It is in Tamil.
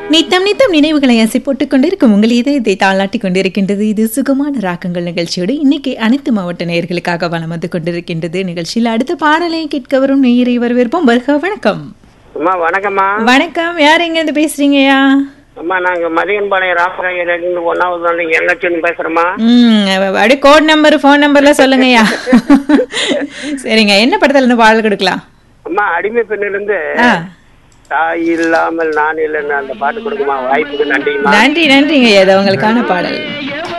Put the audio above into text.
நித்தம் நித்தம் நினைவுகளை அசை போட்டுக் கொண்டிருக்கும் உங்கள் இதயத்தை தாளாட்டி கொண்டிருக்கின்றது இது சுகமான ராக்கங்கள் நிகழ்ச்சியோடு இன்னைக்கு அனைத்து மாவட்ட நேயர்களுக்காக வலம் வந்து கொண்டிருக்கின்றது நிகழ்ச்சியில் அடுத்த பாடலை கேட்க வரும் நேயரை வரவேற்போம் வருக வணக்கம் அம்மா வணக்கம்மா வணக்கம் யார் எங்க இருந்து பேசுறீங்கய்யா அம்மா நாங்க மதியன்பாளையம் ராமராஜன் ஒன்னாவது நாள் எங்கச்சின்னு பேசுறோம்மா ம் அப்படியே கோட் நம்பர் ஃபோன் நம்பர்லாம் சொல்லுங்கய்யா சரிங்க என்ன படத்துல இருந்து பாடல் கொடுக்கலாம் அம்மா அடிமை பெண்ணிலிருந்து ஆ தாய் இல்லாமல் நான் இல்லைன்னு அந்த பாட்டு கொடுக்குமா வாய்ப்புக்கு நன்றிம்மா நன்றி நன்றிங்க இது உங்களுக்கான பாடல்